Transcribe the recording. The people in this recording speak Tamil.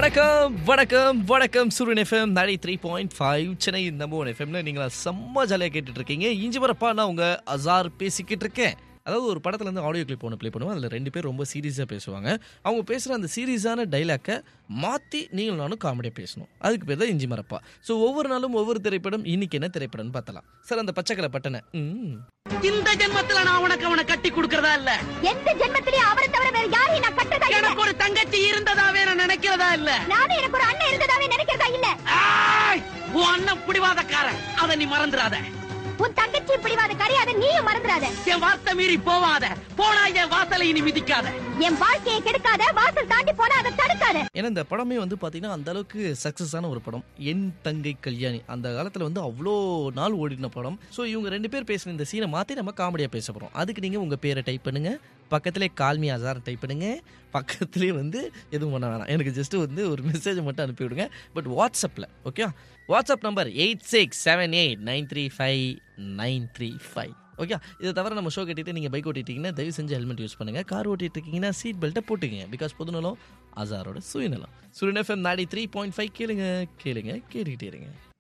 வணக்கம் வணக்கம் வணக்கம் Suryan FM ninety three point five Chennai number one எஃப்எம்ல நீங்களா செம்ம ஜாலியாக கேட்டுட்டு இருக்கீங்க இஞ்சி வரப்பா நான் உங்க அசார் பேசிக்கிட்டு இருக்கேன் அதாவது ஒரு படத்துல இருந்து ஆடியோ கிளிப் ஒன்று ப்ளே பண்ணுவோம் அதில் ரெண்டு பேர் ரொம்ப சீரியஸாக பேசுவாங்க அவங்க பேசுகிற அந்த சீரியஸான டைலாக்கை மாற்றி நீங்கள் நானும் காமெடியாக பேசணும் அதுக்கு பேர் தான் இஞ்சி மரப்பா ஸோ ஒவ்வொரு நாளும் ஒவ்வொரு திரைப்படம் இன்னைக்கு என்ன திரைப்படம்னு பார்த்தலாம் சார் அந்த பச்சைக்கலை பட்டனை ம் இந்த ஜென்மத்துல நான் உனக்கு அவனை கட்டி கொடுக்கறதா இல்ல எந்த ஜென்மத்திலயும் அவரை தவிர வேற யாரையும் நான் கட்டதா இல்ல எனக்கு ஒரு தங்கச்சி இருந்ததாவே நான் நினைக்கிறதா இல்ல நானும் எனக்கு ஒரு அண்ணன் இருந்ததாவே நினைக்கிறதா இல்ல ஆய்! உன் அண்ணன் பிடிவாதக்காரன் அத நீ மறந்துடாத உன் தங்கச்சி பிடிவாத கரையாத நீயும் மறந்துடாத என் வார்த்தை மீறி போவாத போனா என் வாசலை நீ மிதிக்காத என் வாழ்க்கையை கெடுக்காத வாசல் தாண்டி போனா அதை தடுக்காத ஏன்னா இந்த படமே வந்து பார்த்தீங்கன்னா அந்த அளவுக்கு சக்ஸஸான ஒரு படம் என் தங்கை கல்யாணி அந்த காலத்தில் வந்து அவ்வளோ நாள் ஓடின படம் ஸோ இவங்க ரெண்டு பேர் பேசுன இந்த சீனை மாற்றி நம்ம காமெடியாக பேச போகிறோம் அதுக்கு நீங்கள் உங்கள் பேரை டைப் பண்ணுங்க பக்கத்திலே கால்மி அசார் டைப் பண்ணுங்க பக்கத்துலேயே வந்து எதுவும் பண்ண வேணாம் எனக்கு ஜஸ்ட் வந்து ஒரு மெசேஜ் மட்டும் அனுப்பி விடுங்க பட் வாட்ஸ்அப்பில் okay WhatsApp number eight six seven eight nine three five nine three five okay இதை தவிர நம்ம ஷோ கேட்டுட்டு நீங்கள் பைக் ஓட்டிட்டீங்கன்னா தயவு செஞ்சு ஹெல்மெட் யூஸ் பண்ணுங்கள் கார் ஓட்டிட்டு இருக்கீங்கன்னா சீட் பெல்ட்டை போட்டுக்கங்க பிகாஸ் பொதுநலம் அசாரோட சுயநலம் Suryan FM ninety three point five கேளுங்க கேளுங்க கேட்டுக்கிட்டே இருங்க